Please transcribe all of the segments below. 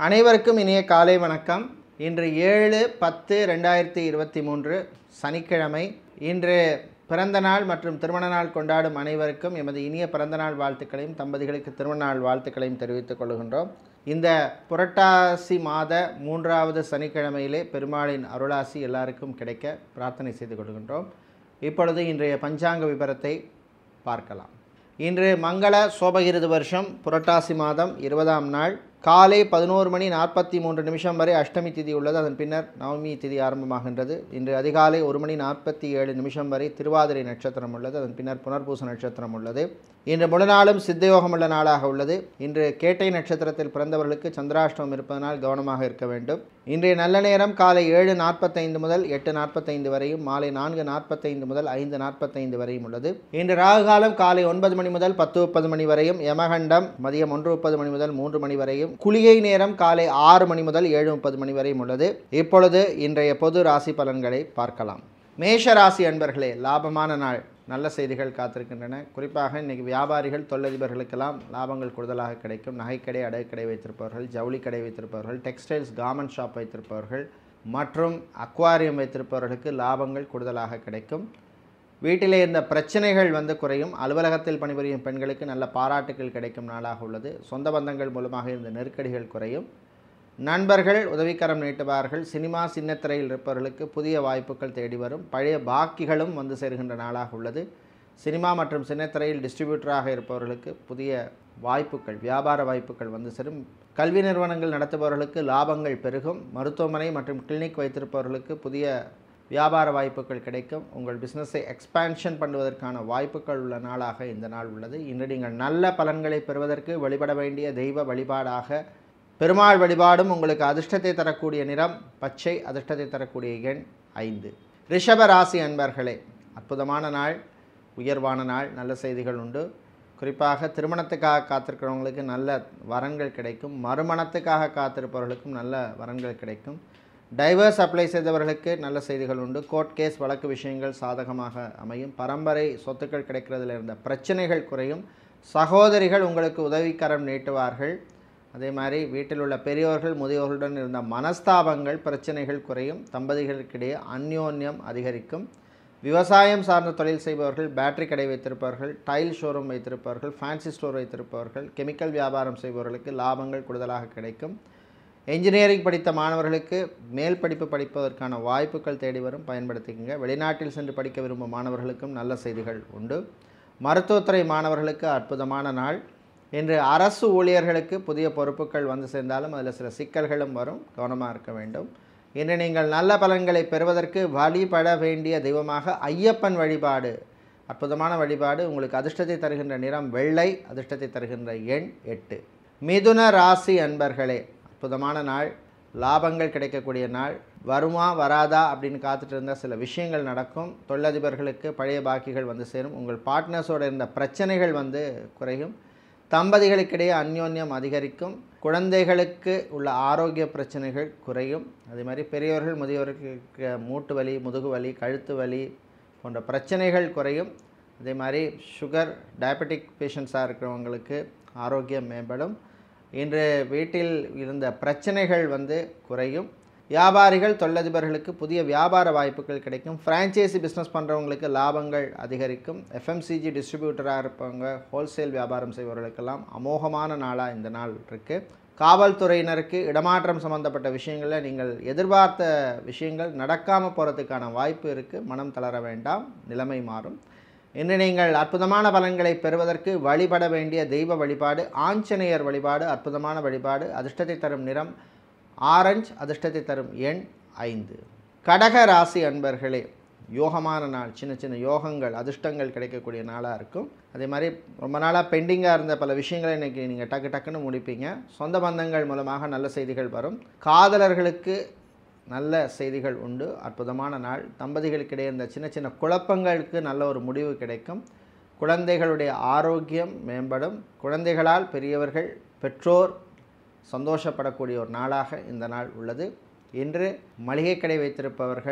அனைவருக்கும் இனிய காலை வணக்கம் இன்று ஏழு பத்து ரெண்டாயிரத்தி இருபத்தி மூன்று சனிக்கிழமை இன்று பிறந்த நாள் மற்றும் திருமண நாள் கொண்டாடும் அனைவருக்கும் எமது இனிய பிறந்த நாள் வாழ்த்துக்களையும் தம்பதிகளுக்கு திருமண நாள் வாழ்த்துக்களையும் தெரிவித்துக் கொள்கின்றோம் இந்த புரட்டாசி மாத மூன்றாவது சனிக்கிழமையிலே பெருமாளின் அருளாசி எல்லாருக்கும் கிடைக்க பிரார்த்தனை செய்து கொள்கின்றோம் இப்பொழுது இன்றைய பஞ்சாங்க விபரத்தை பார்க்கலாம் இன்று மங்கள சோபகிருது வருஷம் புரட்டாசி மாதம் இருபதாம் நாள் காலை பதினோரு மணி நாற்பத்தி மூன்று நிமிஷம் வரை அஷ்டமி திதி உள்ளது அதன் பின்னர் நவமி திதி ஆரம்பமாகின்றது இன்று அதிகாலை ஒரு மணி நாற்பத்தி ஏழு நிமிஷம் வரை திருவாதிரை நட்சத்திரம் உள்ளது அதன் பின்னர் புனர்பூச நட்சத்திரம் உள்ளது இன்று முழு நாளும் சித்தயோகம் உள்ள நாளாக உள்ளது இன்று கேட்டை நட்சத்திரத்தில் பிறந்தவர்களுக்கு சந்திராஷ்டமம் இருப்பதனால் கவனமாக இருக்க வேண்டும் இன்றைய நல்ல நேரம் காலை ஏழு நாற்பத்தைந்து முதல் எட்டு நாற்பத்தைந்து வரையும் மாலை நான்கு நாற்பத்தைந்து முதல் ஐந்து நாற்பத்தைந்து வரையும் உள்ளது இன்று ராகு காலம் காலை ஒன்பது மணி முதல் பத்து முப்பது மணி வரையும் யமகண்டம் மதியம் ஒன்று முப்பது மணி முதல் மூன்று மணி வரையும் குளிகை நேரம் காலை ஆறு மணி முதல் ஏழு முப்பது மணி வரையும் உள்ளது இப்பொழுது இன்றைய பொது ராசி பலன்களை பார்க்கலாம் மேஷ ராசி அன்பர்களே லாபமான நாள் நல்ல செய்திகள் காத்திருக்கின்றன குறிப்பாக இன்றைக்கி வியாபாரிகள் தொழிலதிபர்களுக்கெல்லாம் லாபங்கள் கூடுதலாக கிடைக்கும் நகைக்கடை அடகுக்கடை வைத்திருப்பவர்கள் ஜவுளி கடை வைத்திருப்பவர்கள் டெக்ஸ்டைல்ஸ் கார்மெண்ட் ஷாப் வைத்திருப்பவர்கள் மற்றும் அக்வாரியம் வைத்திருப்பவர்களுக்கு லாபங்கள் கூடுதலாக கிடைக்கும் வீட்டிலே இருந்த பிரச்சனைகள் வந்து குறையும் அலுவலகத்தில் பணிபுரியும் பெண்களுக்கு நல்ல பாராட்டுகள் கிடைக்கும் நாளாக உள்ளது சொந்த பந்தங்கள் மூலமாக இருந்த நெருக்கடிகள் குறையும் நண்பர்கள் உதவிக்கரம் நீட்டுவார்கள் சினிமா சின்னத்திரையில் இருப்பவர்களுக்கு புதிய வாய்ப்புகள் தேடி வரும் பழைய பாக்கிகளும் வந்து சேர்கின்ற நாளாக உள்ளது சினிமா மற்றும் சின்னத்திரையில் டிஸ்ட்ரிபியூட்டராக இருப்பவர்களுக்கு புதிய வாய்ப்புகள் வியாபார வாய்ப்புகள் வந்து சேரும் கல்வி நிறுவனங்கள் நடத்துபவர்களுக்கு லாபங்கள் பெருகும் மருத்துவமனை மற்றும் கிளினிக் வைத்திருப்பவர்களுக்கு புதிய வியாபார வாய்ப்புகள் கிடைக்கும் உங்கள் பிஸ்னஸை எக்ஸ்பான்ஷன் பண்ணுவதற்கான வாய்ப்புகள் உள்ள நாளாக இந்த நாள் உள்ளது இன்று நீங்கள் நல்ல பலன்களை பெறுவதற்கு வழிபட வேண்டிய தெய்வ வழிபாடாக பெருமாள் வழிபாடும் உங்களுக்கு அதிர்ஷ்டத்தை தரக்கூடிய நிறம் பச்சை அதிர்ஷ்டத்தை தரக்கூடிய எண் ஐந்து ரிஷப ராசி அன்பர்களே அற்புதமான நாள் உயர்வான நாள் நல்ல செய்திகள் உண்டு குறிப்பாக திருமணத்துக்காக காத்திருக்கிறவங்களுக்கு நல்ல வரன்கள் கிடைக்கும் மறுமணத்துக்காக காத்திருப்பவர்களுக்கும் நல்ல வரன்கள் கிடைக்கும் டைவர்ஸ் அப்ளை செய்தவர்களுக்கு நல்ல செய்திகள் உண்டு கோர்ட் கேஸ் வழக்கு விஷயங்கள் சாதகமாக அமையும் பரம்பரை சொத்துக்கள் கிடைக்கிறதுல இருந்த பிரச்சனைகள் குறையும் சகோதரிகள் உங்களுக்கு உதவிக்கரம் நீட்டுவார்கள் அதே மாதிரி வீட்டில் உள்ள பெரியோர்கள் முதியோர்களுடன் இருந்த மனஸ்தாபங்கள் பிரச்சனைகள் குறையும் தம்பதிகளுக்கிடையே அந்யோன்யம் அதிகரிக்கும் விவசாயம் சார்ந்த தொழில் செய்பவர்கள் பேட்டரி கடை வைத்திருப்பவர்கள் டைல் ஷோரூம் வைத்திருப்பவர்கள் ஃபேன்சி ஸ்டோர் வைத்திருப்பவர்கள் கெமிக்கல் வியாபாரம் செய்பவர்களுக்கு லாபங்கள் கூடுதலாக கிடைக்கும் என்ஜினியரிங் படித்த மாணவர்களுக்கு மேல் படிப்பு படிப்பதற்கான வாய்ப்புகள் தேடி வரும் பயன்படுத்திக்கங்க வெளிநாட்டில் சென்று படிக்க விரும்பும் மாணவர்களுக்கும் நல்ல செய்திகள் உண்டு மருத்துவத்துறை மாணவர்களுக்கு அற்புதமான நாள் இன்று அரசு ஊழியர்களுக்கு புதிய பொறுப்புகள் வந்து சேர்ந்தாலும் அதில் சில சிக்கல்களும் வரும் கவனமாக இருக்க வேண்டும் இன்று நீங்கள் நல்ல பலன்களை பெறுவதற்கு வழிபட வேண்டிய தெய்வமாக ஐயப்பன் வழிபாடு அற்புதமான வழிபாடு உங்களுக்கு அதிர்ஷ்டத்தை தருகின்ற நிறம் வெள்ளை அதிர்ஷ்டத்தை தருகின்ற எண் எட்டு மிதுன ராசி அன்பர்களே அற்புதமான நாள் லாபங்கள் கிடைக்கக்கூடிய நாள் வருமா வராதா அப்படின்னு காத்துட்டு இருந்தால் சில விஷயங்கள் நடக்கும் தொழிலதிபர்களுக்கு பழைய பாக்கிகள் வந்து சேரும் உங்கள் பார்ட்னர்ஸோட இருந்த பிரச்சனைகள் வந்து குறையும் தம்பதிகளுக்கிடையே அந்யோன்யம் அதிகரிக்கும் குழந்தைகளுக்கு உள்ள ஆரோக்கிய பிரச்சனைகள் குறையும் அதே மாதிரி பெரியவர்கள் முதியவர்களுக்கு மூட்டு வலி முதுகு வலி கழுத்து வலி போன்ற பிரச்சனைகள் குறையும் அதே மாதிரி சுகர் டயபெட்டிக் பேஷண்ட்ஸாக இருக்கிறவங்களுக்கு ஆரோக்கியம் மேம்படும் இன்று வீட்டில் இருந்த பிரச்சனைகள் வந்து குறையும் வியாபாரிகள் தொழிலதிபர்களுக்கு புதிய வியாபார வாய்ப்புகள் கிடைக்கும் ஃப்ரான்ச்சைசி பிஸ்னஸ் பண்ணுறவங்களுக்கு லாபங்கள் அதிகரிக்கும் எஃப்எம்சிஜி டிஸ்ட்ரிபியூட்டராக இருப்பவங்க ஹோல்சேல் வியாபாரம் செய்பவர்களுக்கெல்லாம் அமோகமான நாளாக இந்த நாள் இருக்குது காவல்துறையினருக்கு இடமாற்றம் சம்மந்தப்பட்ட விஷயங்களில் நீங்கள் எதிர்பார்த்த விஷயங்கள் நடக்காமல் போகிறதுக்கான வாய்ப்பு இருக்குது மனம் தளர வேண்டாம் நிலைமை மாறும் இன்று நீங்கள் அற்புதமான பலன்களை பெறுவதற்கு வழிபட வேண்டிய தெய்வ வழிபாடு ஆஞ்சநேயர் வழிபாடு அற்புதமான வழிபாடு அதிர்ஷ்டத்தை தரும் நிறம் ஆரஞ்சு அதிர்ஷ்டத்தை தரும் எண் ஐந்து கடக ராசி அன்பர்களே யோகமான நாள் சின்ன சின்ன யோகங்கள் அதிர்ஷ்டங்கள் கிடைக்கக்கூடிய நாளாக இருக்கும் அதே மாதிரி ரொம்ப நாளாக பெண்டிங்காக இருந்த பல விஷயங்களை இன்றைக்கி நீங்கள் டக்கு டக்குன்னு முடிப்பீங்க சொந்த பந்தங்கள் மூலமாக நல்ல செய்திகள் வரும் காதலர்களுக்கு நல்ல செய்திகள் உண்டு அற்புதமான நாள் தம்பதிகளுக்கிடையே இந்த சின்ன சின்ன குழப்பங்களுக்கு நல்ல ஒரு முடிவு கிடைக்கும் குழந்தைகளுடைய ஆரோக்கியம் மேம்படும் குழந்தைகளால் பெரியவர்கள் பெற்றோர் சந்தோஷப்படக்கூடிய ஒரு நாளாக இந்த நாள் உள்ளது இன்று மளிகை கடை வைத்திருப்பவர்கள்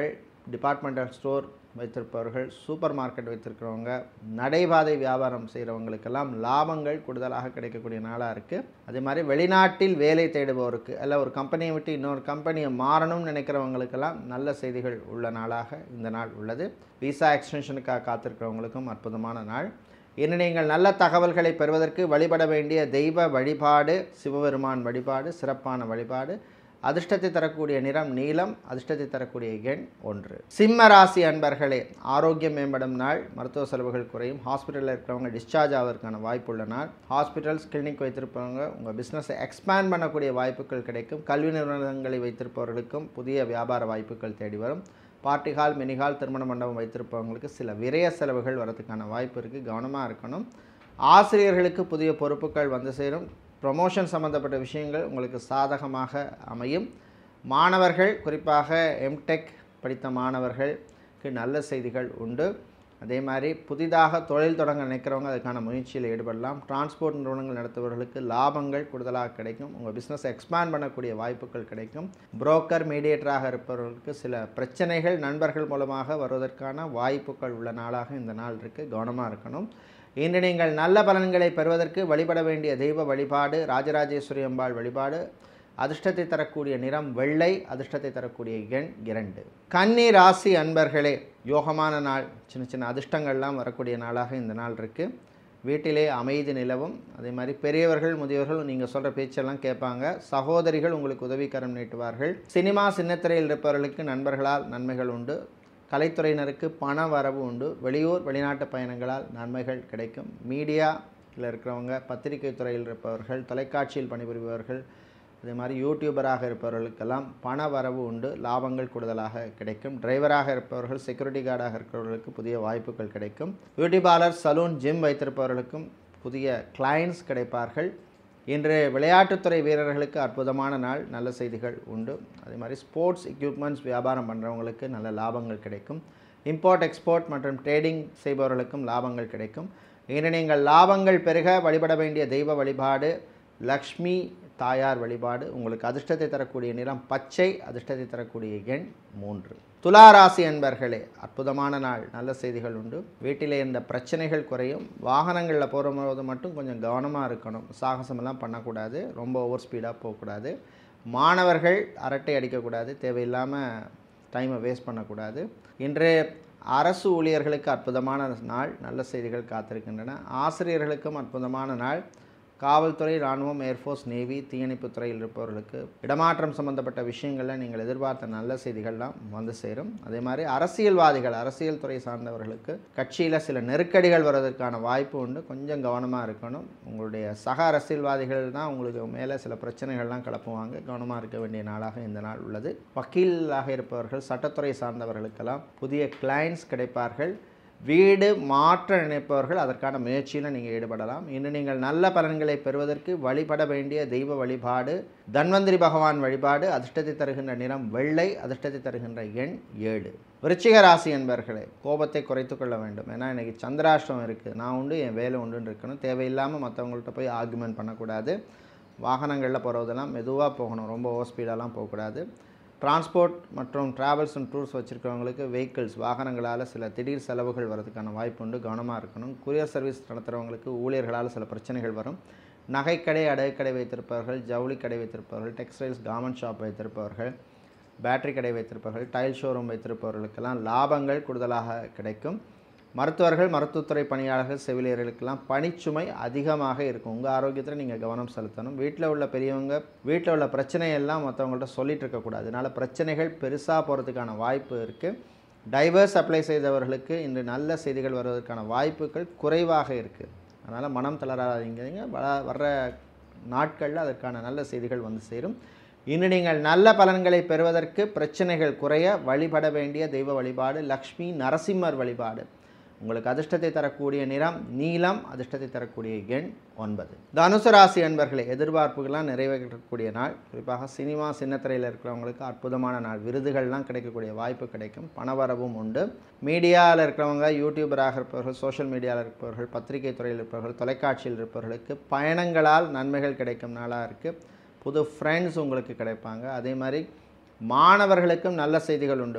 டிபார்ட்மெண்டல் ஸ்டோர் வைத்திருப்பவர்கள் சூப்பர் மார்க்கெட் வைத்திருக்கிறவங்க நடைபாதை வியாபாரம் செய்கிறவங்களுக்கெல்லாம் லாபங்கள் கூடுதலாக கிடைக்கக்கூடிய நாளாக இருக்குது அதே மாதிரி வெளிநாட்டில் வேலை தேடுபவருக்கு அல்ல ஒரு கம்பெனியை விட்டு இன்னொரு கம்பெனியை மாறணும்னு நினைக்கிறவங்களுக்கெல்லாம் நல்ல செய்திகள் உள்ள நாளாக இந்த நாள் உள்ளது விசா எக்ஸ்டென்ஷனுக்காக காத்திருக்கிறவங்களுக்கும் அற்புதமான நாள் இன்று நீங்கள் நல்ல தகவல்களை பெறுவதற்கு வழிபட வேண்டிய தெய்வ வழிபாடு சிவபெருமான் வழிபாடு சிறப்பான வழிபாடு அதிர்ஷ்டத்தை தரக்கூடிய நிறம் நீலம் அதிர்ஷ்டத்தை தரக்கூடிய எண் ஒன்று சிம்ம ராசி அன்பர்களே ஆரோக்கியம் மேம்படும் நாள் மருத்துவ செலவுகள் குறையும் ஹாஸ்பிட்டலில் இருக்கிறவங்க டிஸ்சார்ஜ் ஆவதற்கான வாய்ப்புள்ள நாள் ஹாஸ்பிட்டல்ஸ் கிளினிக் வைத்திருப்பவங்க உங்கள் பிஸ்னஸை எக்ஸ்பேண்ட் பண்ணக்கூடிய வாய்ப்புகள் கிடைக்கும் கல்வி நிறுவனங்களை வைத்திருப்பவர்களுக்கும் புதிய வியாபார வாய்ப்புகள் தேடி வரும் பார்ட்டி ஹால் மினி ஹால் திருமண மண்டபம் வைத்திருப்பவங்களுக்கு சில விரய செலவுகள் வரதுக்கான வாய்ப்பு இருக்குது கவனமாக இருக்கணும் ஆசிரியர்களுக்கு புதிய பொறுப்புகள் வந்து சேரும் ப்ரொமோஷன் சம்மந்தப்பட்ட விஷயங்கள் உங்களுக்கு சாதகமாக அமையும் மாணவர்கள் குறிப்பாக எம்டெக் படித்த மாணவர்களுக்கு நல்ல செய்திகள் உண்டு அதே மாதிரி புதிதாக தொழில் தொடங்க நினைக்கிறவங்க அதுக்கான முயற்சியில் ஈடுபடலாம் டிரான்ஸ்போர்ட் நிறுவனங்கள் நடத்துபவர்களுக்கு லாபங்கள் கூடுதலாக கிடைக்கும் உங்கள் பிஸ்னஸ் எக்ஸ்பேண்ட் பண்ணக்கூடிய வாய்ப்புகள் கிடைக்கும் புரோக்கர் மீடியேட்டராக இருப்பவர்களுக்கு சில பிரச்சனைகள் நண்பர்கள் மூலமாக வருவதற்கான வாய்ப்புகள் உள்ள நாளாக இந்த நாள் இருக்குது கவனமாக இருக்கணும் இன்று நீங்கள் நல்ல பலன்களை பெறுவதற்கு வழிபட வேண்டிய தெய்வ வழிபாடு ராஜராஜேஸ்வரி அம்பாள் வழிபாடு அதிர்ஷ்டத்தை தரக்கூடிய நிறம் வெள்ளை அதிர்ஷ்டத்தை தரக்கூடிய எண் இரண்டு கன்னி ராசி அன்பர்களே யோகமான நாள் சின்ன சின்ன அதிர்ஷ்டங்கள்லாம் வரக்கூடிய நாளாக இந்த நாள் இருக்குது வீட்டிலே அமைதி நிலவும் அதே மாதிரி பெரியவர்கள் முதியவர்கள் நீங்கள் சொல்கிற பேச்செல்லாம் கேட்பாங்க சகோதரிகள் உங்களுக்கு உதவிக்கரம் நீட்டுவார்கள் சினிமா சின்னத்திரையில் இருப்பவர்களுக்கு நண்பர்களால் நன்மைகள் உண்டு கலைத்துறையினருக்கு பண வரவு உண்டு வெளியூர் வெளிநாட்டு பயணங்களால் நன்மைகள் கிடைக்கும் மீடியாவில் இருக்கிறவங்க பத்திரிகை துறையில் இருப்பவர்கள் தொலைக்காட்சியில் பணிபுரிபவர்கள் அதே மாதிரி யூடியூபராக இருப்பவர்களுக்கெல்லாம் பண வரவு உண்டு லாபங்கள் கூடுதலாக கிடைக்கும் டிரைவராக இருப்பவர்கள் செக்யூரிட்டி கார்டாக இருக்கிறவர்களுக்கு புதிய வாய்ப்புகள் கிடைக்கும் பியூட்டி பார்லர் சலூன் ஜிம் வைத்திருப்பவர்களுக்கும் புதிய கிளைண்ட்ஸ் கிடைப்பார்கள் இன்று விளையாட்டுத்துறை வீரர்களுக்கு அற்புதமான நாள் நல்ல செய்திகள் உண்டு அதே மாதிரி ஸ்போர்ட்ஸ் எக்யூப்மெண்ட்ஸ் வியாபாரம் பண்ணுறவங்களுக்கு நல்ல லாபங்கள் கிடைக்கும் இம்போர்ட் எக்ஸ்போர்ட் மற்றும் ட்ரேடிங் செய்பவர்களுக்கும் லாபங்கள் கிடைக்கும் இன்று நீங்கள் லாபங்கள் பெருக வழிபட வேண்டிய தெய்வ வழிபாடு லக்ஷ்மி தாயார் வழிபாடு உங்களுக்கு அதிர்ஷ்டத்தை தரக்கூடிய நிறம் பச்சை அதிர்ஷ்டத்தை தரக்கூடிய எண் மூன்று துளாராசி அன்பர்களே அற்புதமான நாள் நல்ல செய்திகள் உண்டு வீட்டிலே இருந்த பிரச்சனைகள் குறையும் வாகனங்களில் போகும்போது மட்டும் கொஞ்சம் கவனமாக இருக்கணும் சாகசமெல்லாம் பண்ணக்கூடாது ரொம்ப ஓவர் ஸ்பீடாக போகக்கூடாது மாணவர்கள் அரட்டை அடிக்கக்கூடாது தேவையில்லாமல் டைமை வேஸ்ட் பண்ணக்கூடாது இன்று அரசு ஊழியர்களுக்கு அற்புதமான நாள் நல்ல செய்திகள் காத்திருக்கின்றன ஆசிரியர்களுக்கும் அற்புதமான நாள் காவல்துறை இராணுவம் ஏர்ஃபோர்ஸ் நேவி தீயணைப்புத் துறையில் இருப்பவர்களுக்கு இடமாற்றம் சம்பந்தப்பட்ட விஷயங்களில் நீங்கள் எதிர்பார்த்த நல்ல செய்திகள்லாம் வந்து சேரும் அதே மாதிரி அரசியல்வாதிகள் அரசியல் துறை சார்ந்தவர்களுக்கு கட்சியில் சில நெருக்கடிகள் வருவதற்கான வாய்ப்பு உண்டு கொஞ்சம் கவனமாக இருக்கணும் உங்களுடைய சக அரசியல்வாதிகள் தான் உங்களுக்கு மேலே சில பிரச்சனைகள்லாம் கிளப்புவாங்க கவனமாக இருக்க வேண்டிய நாளாக இந்த நாள் உள்ளது வக்கீலாக இருப்பவர்கள் சட்டத்துறை சார்ந்தவர்களுக்கெல்லாம் புதிய கிளைண்ட்ஸ் கிடைப்பார்கள் வீடு மாற்ற நினைப்பவர்கள் அதற்கான முயற்சியில் நீங்கள் ஈடுபடலாம் இன்று நீங்கள் நல்ல பலன்களை பெறுவதற்கு வழிபட வேண்டிய தெய்வ வழிபாடு தன்வந்திரி பகவான் வழிபாடு அதிர்ஷ்டத்தை தருகின்ற நிறம் வெள்ளை அதிர்ஷ்டத்தை தருகின்ற எண் ஏழு விருச்சிக ராசி என்பர்களே கோபத்தை குறைத்து கொள்ள வேண்டும் ஏன்னா இன்றைக்கி சந்திராஷ்டம் இருக்குது நான் உண்டு என் வேலை உண்டுன்னு இருக்கணும் தேவையில்லாமல் மற்றவங்கள்ட்ட போய் ஆர்குமெண்ட் பண்ணக்கூடாது வாகனங்களில் போகிறதெல்லாம் மெதுவாக போகணும் ரொம்ப ஓவர் ஸ்பீடெல்லாம் போகக்கூடாது டிரான்ஸ்போர்ட் மற்றும் ட்ராவல்ஸ் அண்ட் டூர்ஸ் வச்சுருக்கவங்களுக்கு வெஹிக்கிள்ஸ் வாகனங்களால் சில திடீர் செலவுகள் வரதுக்கான வாய்ப்பு உண்டு கவனமாக இருக்கணும் குரியர் சர்வீஸ் நடத்துகிறவங்களுக்கு ஊழியர்களால் சில பிரச்சனைகள் வரும் நகைக்கடை அடகுக்கடை வைத்திருப்பவர்கள் ஜவுளி கடை வைத்திருப்பவர்கள் டெக்ஸ்டைல்ஸ் கார்மெண்ட் ஷாப் வைத்திருப்பவர்கள் பேட்டரி கடை வைத்திருப்பவர்கள் டைல் ஷோரூம் வைத்திருப்பவர்களுக்கெல்லாம் லாபங்கள் கூடுதலாக கிடைக்கும் மருத்துவர்கள் மருத்துவத்துறை பணியாளர்கள் செவிலியர்களுக்கெல்லாம் பணிச்சுமை அதிகமாக இருக்கும் உங்கள் ஆரோக்கியத்தில் நீங்கள் கவனம் செலுத்தணும் வீட்டில் உள்ள பெரியவங்க வீட்டில் உள்ள பிரச்சனையெல்லாம் மற்றவங்கள்ட்ட சொல்லிட்டு இருக்கக்கூடாது அதனால் பிரச்சனைகள் பெருசாக போகிறதுக்கான வாய்ப்பு இருக்குது டைவர்ஸ் அப்ளை செய்தவர்களுக்கு இன்று நல்ல செய்திகள் வருவதற்கான வாய்ப்புகள் குறைவாக இருக்குது அதனால் மனம் தளராதீங்க வர வர்ற நாட்களில் அதற்கான நல்ல செய்திகள் வந்து சேரும் இன்று நீங்கள் நல்ல பலன்களை பெறுவதற்கு பிரச்சனைகள் குறைய வழிபட வேண்டிய தெய்வ வழிபாடு லக்ஷ்மி நரசிம்மர் வழிபாடு உங்களுக்கு அதிர்ஷ்டத்தை தரக்கூடிய நிறம் நீலம் அதிர்ஷ்டத்தை தரக்கூடிய எண் ஒன்பது தனுசு ராசி அன்பர்களே எதிர்பார்ப்புகள்லாம் நிறைவேற்றக்கூடிய நாள் குறிப்பாக சினிமா சின்னத்திரையில் இருக்கிறவங்களுக்கு அற்புதமான நாள் விருதுகள்லாம் கிடைக்கக்கூடிய வாய்ப்பு கிடைக்கும் பணவரவும் உண்டு மீடியாவில் இருக்கிறவங்க யூடியூபராக இருப்பவர்கள் சோஷியல் மீடியாவில் இருப்பவர்கள் பத்திரிகை துறையில் இருப்பவர்கள் தொலைக்காட்சியில் இருப்பவர்களுக்கு பயணங்களால் நன்மைகள் கிடைக்கும் நாளாக இருக்குது புது ஃப்ரெண்ட்ஸ் உங்களுக்கு கிடைப்பாங்க அதே மாதிரி மாணவர்களுக்கும் நல்ல செய்திகள் உண்டு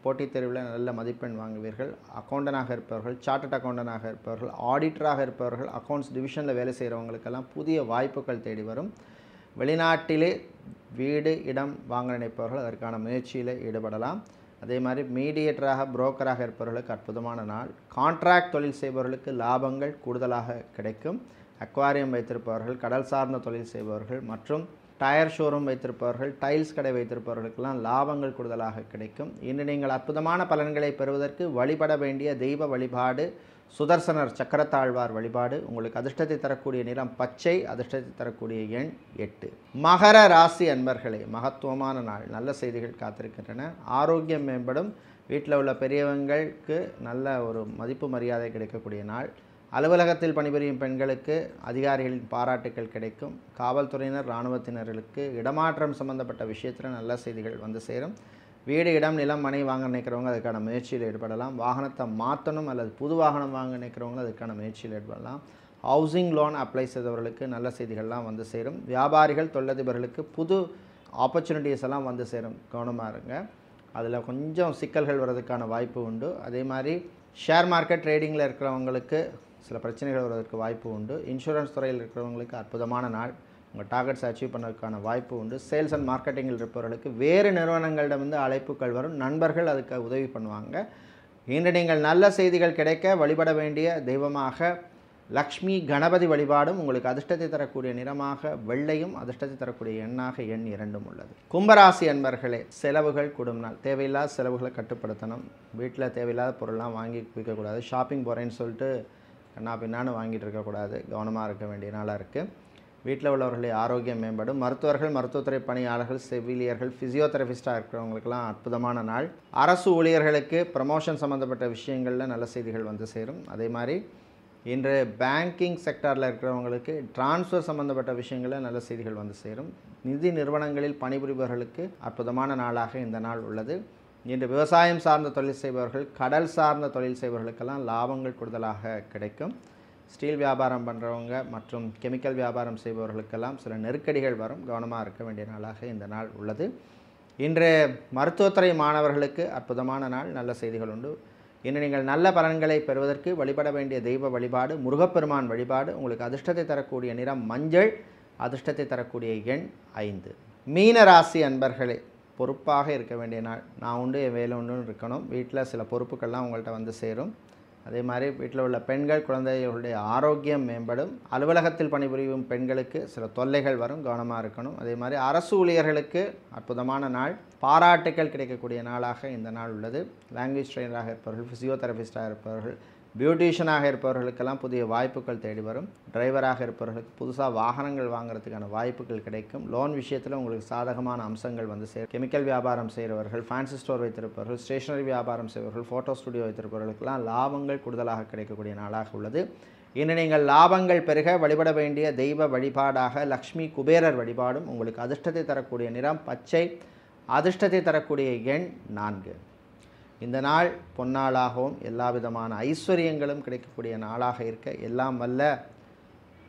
போட்டித் தேர்வில் நல்ல மதிப்பெண் வாங்குவீர்கள் அக்கௌண்டனாக இருப்பவர்கள் சார்ட்டட் அக்கௌண்டனாக இருப்பவர்கள் ஆடிட்டராக இருப்பவர்கள் அக்கௌண்ட்ஸ் டிவிஷனில் வேலை செய்கிறவங்களுக்கெல்லாம் புதிய வாய்ப்புகள் தேடி வரும் வெளிநாட்டிலே வீடு இடம் வாங்க நினைப்பவர்கள் அதற்கான முயற்சியில் ஈடுபடலாம் அதே மாதிரி மீடியேட்டராக புரோக்கராக இருப்பவர்களுக்கு அற்புதமான நாள் கான்ட்ராக்ட் தொழில் செய்பவர்களுக்கு லாபங்கள் கூடுதலாக கிடைக்கும் அக்வாரியம் வைத்திருப்பவர்கள் கடல் சார்ந்த தொழில் செய்பவர்கள் மற்றும் டயர் ஷோரூம் வைத்திருப்பவர்கள் டைல்ஸ் கடை வைத்திருப்பவர்களுக்கெல்லாம் லாபங்கள் கூடுதலாக கிடைக்கும் இன்று நீங்கள் அற்புதமான பலன்களை பெறுவதற்கு வழிபட வேண்டிய தெய்வ வழிபாடு சுதர்சனர் சக்கரத்தாழ்வார் வழிபாடு உங்களுக்கு அதிர்ஷ்டத்தை தரக்கூடிய நிறம் பச்சை அதிர்ஷ்டத்தை தரக்கூடிய எண் எட்டு மகர ராசி அன்பர்களே மகத்துவமான நாள் நல்ல செய்திகள் காத்திருக்கின்றன ஆரோக்கியம் மேம்படும் வீட்டில் உள்ள பெரியவங்களுக்கு நல்ல ஒரு மதிப்பு மரியாதை கிடைக்கக்கூடிய நாள் அலுவலகத்தில் பணிபுரியும் பெண்களுக்கு அதிகாரிகளின் பாராட்டுக்கள் கிடைக்கும் காவல்துறையினர் இராணுவத்தினர்களுக்கு இடமாற்றம் சம்பந்தப்பட்ட விஷயத்தில் நல்ல செய்திகள் வந்து சேரும் வீடு இடம் நிலம் மனை வாங்க நினைக்கிறவங்க அதுக்கான முயற்சியில் ஈடுபடலாம் வாகனத்தை மாற்றணும் அல்லது புது வாகனம் வாங்க நினைக்கிறவங்க அதுக்கான முயற்சியில் ஈடுபடலாம் ஹவுசிங் லோன் அப்ளை செய்தவர்களுக்கு நல்ல செய்திகள்லாம் வந்து சேரும் வியாபாரிகள் தொழிலதிபர்களுக்கு புது ஆப்பர்ச்சுனிட்டிஸ் எல்லாம் வந்து சேரும் கவனமாக இருங்க அதில் கொஞ்சம் சிக்கல்கள் வர்றதுக்கான வாய்ப்பு உண்டு அதே மாதிரி ஷேர் மார்க்கெட் ட்ரேடிங்கில் இருக்கிறவங்களுக்கு சில பிரச்சனைகள் வருவதற்கு வாய்ப்பு உண்டு இன்சூரன்ஸ் துறையில் இருக்கிறவங்களுக்கு அற்புதமான நாள் உங்கள் டார்கெட்ஸ் அச்சீவ் பண்ணதுக்கான வாய்ப்பு உண்டு சேல்ஸ் அண்ட் மார்க்கெட்டிங்கில் இருப்பவர்களுக்கு வேறு நிறுவனங்களிடமிருந்து அழைப்புகள் வரும் நண்பர்கள் அதுக்கு உதவி பண்ணுவாங்க இன்று நீங்கள் நல்ல செய்திகள் கிடைக்க வழிபட வேண்டிய தெய்வமாக லக்ஷ்மி கணபதி வழிபாடும் உங்களுக்கு அதிர்ஷ்டத்தை தரக்கூடிய நிறமாக வெள்ளையும் அதிர்ஷ்டத்தை தரக்கூடிய எண்ணாக எண் இரண்டும் உள்ளது கும்பராசி அன்பர்களே செலவுகள் கூடும் நாள் தேவையில்லாத செலவுகளை கட்டுப்படுத்தணும் வீட்டில் தேவையில்லாத பொருள்லாம் வாங்கி விற்கக்கூடாது ஷாப்பிங் போகிறேன்னு சொல்லிட்டு கண்ணா பின்னான்னு வாங்கிட்டு இருக்கக்கூடாது கவனமாக இருக்க வேண்டிய நாளாக இருக்குது வீட்டில் உள்ளவர்களுடைய ஆரோக்கியம் மேம்படும் மருத்துவர்கள் மருத்துவத்துறை பணியாளர்கள் செவிலியர்கள் ஃபிசியோதெரபிஸ்டாக இருக்கிறவங்களுக்கெல்லாம் அற்புதமான நாள் அரசு ஊழியர்களுக்கு ப்ரமோஷன் சம்மந்தப்பட்ட விஷயங்களில் நல்ல செய்திகள் வந்து சேரும் அதே மாதிரி இன்று பேங்கிங் செக்டாரில் இருக்கிறவங்களுக்கு டிரான்ஸ்ஃபர் சம்மந்தப்பட்ட விஷயங்களில் நல்ல செய்திகள் வந்து சேரும் நிதி நிறுவனங்களில் பணிபுரிபவர்களுக்கு அற்புதமான நாளாக இந்த நாள் உள்ளது இன்று விவசாயம் சார்ந்த தொழில் செய்பவர்கள் கடல் சார்ந்த தொழில் செய்பவர்களுக்கெல்லாம் லாபங்கள் கூடுதலாக கிடைக்கும் ஸ்டீல் வியாபாரம் பண்ணுறவங்க மற்றும் கெமிக்கல் வியாபாரம் செய்பவர்களுக்கெல்லாம் சில நெருக்கடிகள் வரும் கவனமாக இருக்க வேண்டிய நாளாக இந்த நாள் உள்ளது இன்று மருத்துவத்துறை மாணவர்களுக்கு அற்புதமான நாள் நல்ல செய்திகள் உண்டு இன்று நீங்கள் நல்ல பலன்களை பெறுவதற்கு வழிபட வேண்டிய தெய்வ வழிபாடு முருகப்பெருமான் வழிபாடு உங்களுக்கு அதிர்ஷ்டத்தை தரக்கூடிய நிறம் மஞ்சள் அதிர்ஷ்டத்தை தரக்கூடிய எண் ஐந்து மீன ராசி அன்பர்களே பொறுப்பாக இருக்க வேண்டிய நாள் நான் உண்டு என் வேலை உண்டுன்னு இருக்கணும் வீட்டில் சில பொறுப்புகள்லாம் உங்கள்கிட்ட வந்து சேரும் அதே மாதிரி வீட்டில் உள்ள பெண்கள் குழந்தைகளுடைய ஆரோக்கியம் மேம்படும் அலுவலகத்தில் பணிபுரியும் பெண்களுக்கு சில தொல்லைகள் வரும் கவனமாக இருக்கணும் அதே மாதிரி அரசு ஊழியர்களுக்கு அற்புதமான நாள் பாராட்டுக்கள் கிடைக்கக்கூடிய நாளாக இந்த நாள் உள்ளது லாங்குவேஜ் ட்ரெயினராக இருப்பவர்கள் ஃபிசியோதெரபிஸ்டாக இருப்பவர்கள் பியூட்டிஷியனாக இருப்பவர்களுக்கெல்லாம் புதிய வாய்ப்புகள் தேடி வரும் டிரைவராக இருப்பவர்களுக்கு புதுசாக வாகனங்கள் வாங்குறதுக்கான வாய்ப்புகள் கிடைக்கும் லோன் விஷயத்தில் உங்களுக்கு சாதகமான அம்சங்கள் வந்து சேரும் கெமிக்கல் வியாபாரம் செய்கிறவர்கள் ஃபேன்சி ஸ்டோர் வைத்திருப்பவர்கள் ஸ்டேஷனரி வியாபாரம் செய்பவர்கள் ஃபோட்டோ ஸ்டுடியோ வைத்திருப்பவர்களுக்கெல்லாம் லாபங்கள் கூடுதலாக கிடைக்கக்கூடிய நாளாக உள்ளது இன்று நீங்கள் லாபங்கள் பெருக வழிபட வேண்டிய தெய்வ வழிபாடாக லக்ஷ்மி குபேரர் வழிபாடும் உங்களுக்கு அதிர்ஷ்டத்தை தரக்கூடிய நிறம் பச்சை அதிர்ஷ்டத்தை தரக்கூடிய எண் நான்கு இந்த நாள் பொன்னாளாகவும் எல்லா விதமான ஐஸ்வர்யங்களும் கிடைக்கக்கூடிய நாளாக இருக்க எல்லாம் வல்ல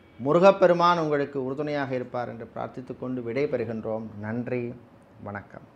முருகப்பெருமான் உங்களுக்கு உறுதுணையாக இருப்பார் என்று பிரார்த்தித்துக்கொண்டு விடை பெறுகின்றோம் நன்றி வணக்கம்